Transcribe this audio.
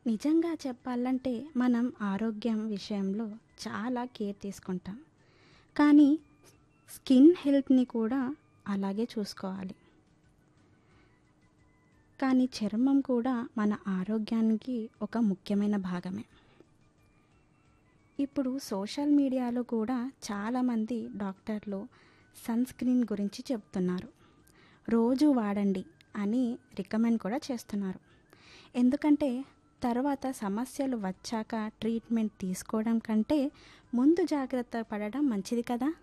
నిజంగా చెప్పాలంటే మనం ఆరోగ్యం విషయంలో చాలా కేర్ తీసుకుంటాం కానీ స్కిన్ హెల్త్ని కూడా అలాగే చూసుకోవాలి కానీ చర్మం కూడా మన ఆరోగ్యానికి ఒక ముఖ్యమైన భాగమే ఇప్పుడు సోషల్ మీడియాలో కూడా చాలామంది డాక్టర్లు సన్ స్క్రీన్ గురించి చెప్తున్నారు రోజు వాడండి అని రికమెండ్ కూడా చేస్తున్నారు ఎందుకంటే తర్వాత సమస్యలు వచ్చాక ట్రీట్మెంట్ తీసుకోవడం కంటే ముందు జాగ్రత్త పడడం మంచిది కదా